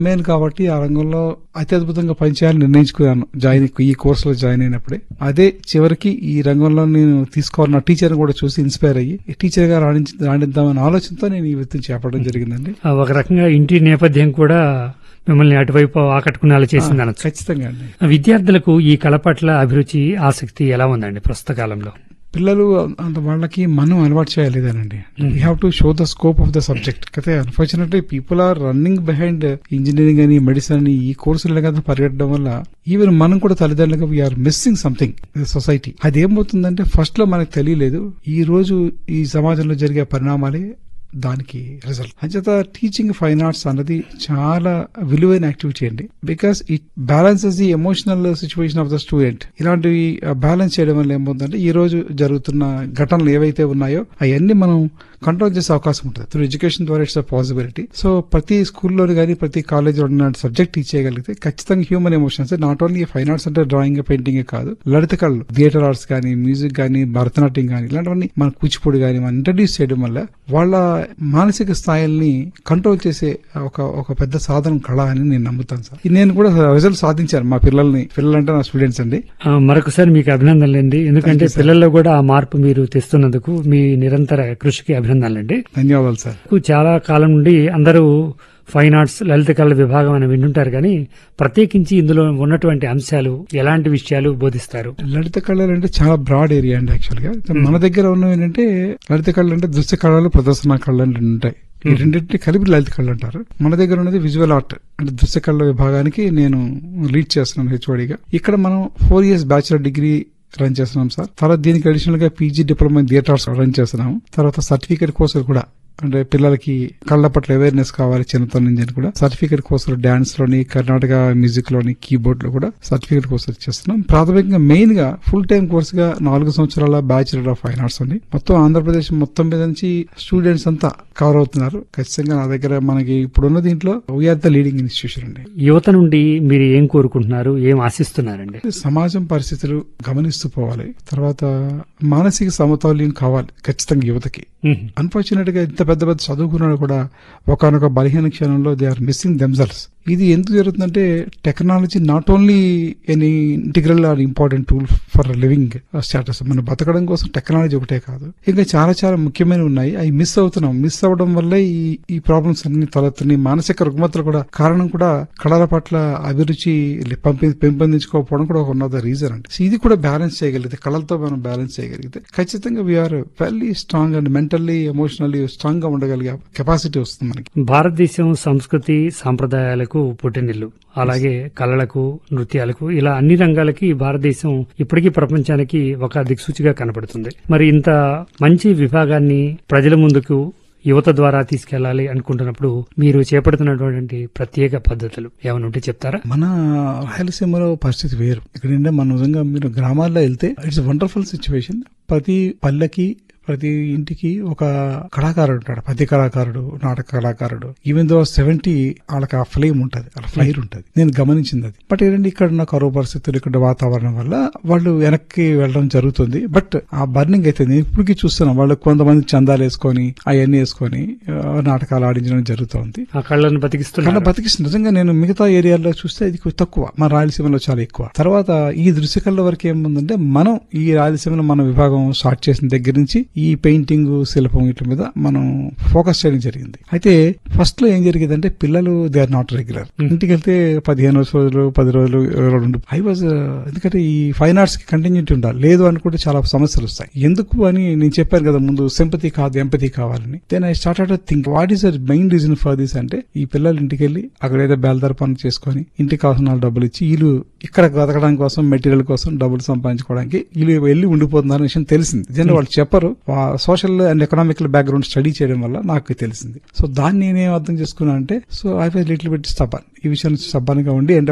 Main కాబట్టి ఆ రంగంలో అతి అద్భుతంగా పనిచేయాలని నిర్ణయించుకున్నాను జాయిన్ ఈ కోర్సులో జాయిన్ అయినప్పుడే అదే చివరికి ఈ రంగంలో నేను తీసుకోవాలన్న టీచర్ కూడా చూసి ఇన్స్పైర్ అయ్యి టీచర్ గా రాణించి రాణిద్దామనే ఆలోచనతో నేను ఈ వృత్తిని చేపట్టడం జరిగిందండి ఆ, ఒక రకంగా ఇంటి నేపథ్యం కూడా మిమ్మల్ని అటువైపు ఆకట్టుకునేలా చేసింది అనొచ్చు ఖచ్చితంగా అండి విద్యార్థులకు ఈ కళ పట్ల అభిరుచి ఆసక్తి ఎలా ఉందండి ప్రస్తుత కాలంలో పిల్లలు అంత వాళ్ళకి మనం అలవాటు చేయలేదనండి we have to show the scope of the subject అయితే unfortunately people are running behind engineering అని మెడిసిన్ అని ఈ కోర్సులు కదా పరిగెట్టడం వల్ల ఈవెన్ మనం కూడా తల్లిదండ్రులుగా వీఆర్ మిస్సింగ్ సంథింగ్ సొసైటీ అది ఏమవుతుందంటే ఫస్ట్ లో మనకు తెలియలేదు ఈ రోజు ఈ సమాజంలో జరిగే పరిణామాలే దానికి రిజల్ట్ అంచేత టీచింగ్ ఫైన్ ఆర్ట్స్ అన్నది చాలా విలువైన యాక్టివిటీ అండి because it balances the emotional situation of the student ఇలాంటివి బ్యాలెన్స్ చేయడం వల్ల ఏమవుతుందంటే ఈ రోజు జరుగుతున్న ఘటనలు ఏవైతే ఉన్నాయో అవన్నీ మనం కంట్రోల్ చేసే అవకాశం ఉంటుంది త్రూ ఎడ్యుకేషన్ ద్వారా ఇట్స్ అ పాసిబిలిటీ సో ప్రతి స్కూల్లోని కానీ ప్రతి కాలేజీలో ఉన్న సబ్జెక్ట్ టీచ్ చేయగలిగితే ఖచ్చితంగా human emotions not only fine arts అంటే డ్రాయింగ్ పెయింటింగ్ కాదు లలిత కళలు థియేటర్ ఆర్ట్స్ కానీ మ్యూజిక్ కానీ భరతనాట్యం కానీ ఇలాంటివన్నీ మన కూచిపూడి కానీ మనం ఇంట్రడ్యూస్ చేయడం వల్ల వాళ్ళ మానసిక స్థాయిల్ని కంట్రోల్ చేసే ఒక ఒక పెద్ద సాధనం కళ అని నేను నమ్ముతాను సార్ ఇది నేను కూడా రిజల్ట్ సాధించాను మా పిల్లల్ని పిల్లలంటే నా స్టూడెంట్స్ అండి ఆ, మరొకసారి మీకు అభినందనలండి ఎందుకంటే పిల్లల్లో కూడా ఆ మార్పు మీరు తెస్తున్నందుకు మీ నిరంతర కృషికి అభినందనలండి ధన్యవాదాలు సార్ చాలా కాలం నుండి అందరూ ఫైన్ ఆర్ట్స్ లలిత కళల విభాగం అని వింటుంటారు కానీ ప్రత్యేకించి ఇందులో ఉన్నటువంటి అంశాలు ఎలాంటి విషయాలు బోధిస్తారు లలిత కళలు అంటే చాలా బ్రాడ్ ఏరియా అండి యాక్చువల్ గా మన దగ్గర ఉన్నవి ఏంటంటే లలిత కళలు అంటే దృశ్య కళలు ప్రదర్శన కళలు అని రెండు ఉంటాయి ఈ రెండింటిని కలిపి లలిత కళలు అంటారు మన దగ్గర ఉన్నది విజువల్ ఆర్ట్ అంటే దృశ్య కళల విభాగానికి నేను లీడ్ చేస్తున్నాను హెచ్ఓడిగా ఇక్కడ మనం four years bachelor degree run చేస్తున్నాం సార్ తర్వాత దీనికి అడిషనల్ గా PG diploma in theatres run చేస్తున్నాము తర్వాత సర్టిఫికేట్ కోర్సులు కూడా అంటే పిల్లలకి కళ్ళ పట్ల అవేర్నెస్ కావాలి చిన్నతనం నుంచి అని కూడా సర్టిఫికేట్ కోర్సులు డాన్స్ లోని కర్ణాటక మ్యూజిక్ లోని కీబోర్డ్ లో కూడా సర్టిఫికేట్ కోర్సులు చేస్తున్నాం ప్రాథమికంగా మెయిన్ గా ఫుల్ టైం కోర్స్ గా నాలుగు సంవత్సరాల బ్యాచులర్ ఆఫ్ ఫైన్ ఆర్ట్స్ ఉంది మొత్తం ఆంధ్రప్రదేశ్ మొత్తం మీద నుంచి స్టూడెంట్స్ అంతా కవర్ అవుతున్నారు ఖచ్చితంగా నా దగ్గర మనకి ఇప్పుడున్న దీంట్లో వీఆర్ ద లీడింగ్ ఇన్స్టిట్యూషన్ అండి యువత నుండి మీరు ఏం కోరుకుంటున్నారు ఏం ఆశిస్తున్నారండి సమాజం పరిస్థితులు గమనిస్తూ పోవాలి తర్వాత మానసిక సమతౌల్యం కావాలి ఖచ్చితంగా యువతకి మ్మ్. అన్ఫార్చునేట్ గా ఇంత పెద్ద పెద్ద చదువుకున్నాడు కూడా ఒకనొక బలహీన క్షణంలో దే ఆర్ మిస్సింగ్ దెమ్సెల్స్ ఇది ఎందుకు జరుగుతుందంటే technology not only any integral are important tool for living status మన బతకడం కోసం టెక్నాలజీ ఒకటే కాదు ఇంకా చాలా చాలా ముఖ్యమైనవి ఉన్నాయి అవి మిస్ అవుతున్నాం మిస్ అవ్వడం వల్ల ఈ ఈ ప్రాబ్లమ్స్ అన్ని తలెత్తున్నాయి మానసిక రుగ్మతలు కూడా కారణం కూడా కళల పట్ల అభిరుచి పంపి పెంపొందించుకోకపోవడం కూడా ఒక ఉన్నది రీజన్ అండి So ఇది కూడా బ్యాలెన్స్ చేయగలిగితే కళలతో మనం బ్యాలెన్స్ చేయగలిగితే ఖచ్చితంగా we are very strong and mentally emotionally strong గా ఉండగలిగే కెపాసిటీ వస్తుంది మనకి భారతదేశం సంస్కృతి సాంప్రదాయాలకు పుట్టినిల్లు అలాగే కళలకు నృత్యాలకు ఇలా అన్ని రంగాలకి భారతదేశం ఇప్పటికీ ప్రపంచానికి ఒక దిక్సూచిగా కనబడుతుంది మరి ఇంత మంచి విభాగాన్ని ప్రజల ముందుకు యువత ద్వారా తీసుకెళ్లాలి అనుకుంటున్నప్పుడు మీరు చేపడుతున్నటువంటి ప్రత్యేక పద్ధతులు ఏమైనా ఉంటే చెప్తారా మన రాయలసీమలో పరిస్థితి వేరు ఇక్కడ ఏంటంటే మన నిజంగా మీరు గ్రామాల్లో వెళ్తే ఇట్స్ వండర్ఫుల్ సిచ్యువేషన్ ప్రతి పల్లెకి ప్రతి ఇంటికి ఒక కళాకారుడు ఉంటాడు పద్య కళాకారుడు నాటక కళాకారుడు ఈవెన్ దో సెవెంటీ వాళ్ళకి ఆ ఫ్లేమ్ ఉంటది వాళ్ళ ఫ్లైర్ ఉంటది నేను గమనించింది అది బట్ ఏంటంటే ఇక్కడ ఉన్న కరువు పరిస్థితులు ఇక్కడ వాతావరణం వల్ల వాళ్ళు వెనక్కి వెళ్ళడం జరుగుతుంది బట్ ఆ బర్నింగ్ అయితే నేను ఇప్పటికీ చూస్తున్నాం వాళ్ళు కొంతమంది చందాలు వేసుకొని అవన్నీ వేసుకొని ఆ, నాటకాలు ఆడించడం జరుగుతుంది ఆ కళ్ళను కళ్ళ బతికిస్తున్నారు బతికిస్తుంది నిజంగా నేను మిగతా ఏరియాల్లో చూస్తే ఇది కొంచెం తక్కువ మన రాయలసీమలో చాలా ఎక్కువ తర్వాత ఈ దృశ్య కళ వరకు ఏముందంటే మనం ఈ రాయలసీమలో మన విభాగం స్టార్ట్ చేసిన దగ్గర నుంచి ఈ పెయింటింగ్ శిల్పం వీటి మీద మనం ఫోకస్ చేయడం జరిగింది అయితే ఫస్ట్ లో ఏం జరిగేదంటే పిల్లలు దే ఆర్ నాట్ రెగ్యులర్ ఇంటికి వెళ్తే పదిహేను రోజులు పది రోజులు ఇరవై రెండు ఐ వాజ్ ఎందుకంటే ఈ ఫైన్ ఆర్ట్స్ కి కంటిన్యూటీ ఉండాలి లేదు అనుకుంటే చాలా సమస్యలు వస్తాయి ఎందుకు అని నేను చెప్పాను కదా ముందు సింపతి కాదు ఎంపతి కావాలని then I start think what is the main reason for this అంటే ఈ పిల్లలు ఇంటికి వెళ్ళి అక్కడ ఏదో బేల్దార పనులు చేసుకొని ఇంటికి కావాల్సిన వాళ్ళు డబ్బులు ఇచ్చి వీళ్ళు ఇక్కడ బతకడం కోసం మెటీరియల్ కోసం డబ్బులు సంపాదించుకోవడానికి వీళ్ళు వెళ్ళి ఉండిపోతున్నారు విషయం తెలిసింది జనరల్ వాళ్ళు చెప్పరు social and economical background study చేయడం వల్ల నాకు తెలిసింది సో దాన్ని నేనేం అర్థం చేసుకున్నా అంటే so I was little bit stubborn ఈ విషయం స్టబన్ గా ఉండి అంటే వాళ్ళకి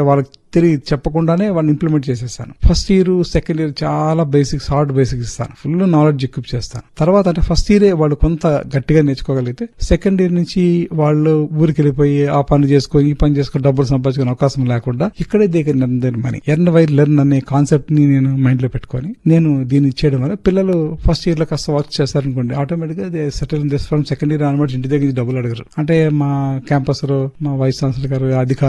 తెలియదు చెప్పకుండానే వాడిని ఇంప్లిమెంట్ చేసేస్తాను ఫస్ట్ ఇయర్ సెకండ్ ఇయర్ చాలా బేసిక్స్ హార్డ్ బేసిక్స్ ఇస్తాను ఫుల్ నాలెడ్జ్ ఎక్విప్ చేస్తాను తర్వాత అంటే ఫస్ట్ ఇయరే వాళ్ళు కొంత గట్టిగా నేర్చుకోగలిగితే సెకండ్ ఇయర్ నుంచి వాళ్ళు ఊరికి వెళ్ళిపోయి ఆ పని చేసుకొని ఈ పని చేసుకొని డబ్బులు సంపాదించుకునే అవకాశం లేకుండా ఇక్కడే they can learn money earn why learn అనే కాన్సెప్ట్ ని నేను మైండ్ లో పెట్టుకొని నేను దీన్ని చేయడం వల్ల పిల్లలు ఫస్ట్ ఇయర్ లో కాస్త వర్క్ చేస్తారనుకోండి ఆటోమేటిక్ గా they settle this from second year onwards ఇంటి దగ్గర నుంచి డబ్బులు అడగరు అంటే మా క్యాంపస్ లో మా వైస్ ఛాన్సలర్ గారు అధికారులు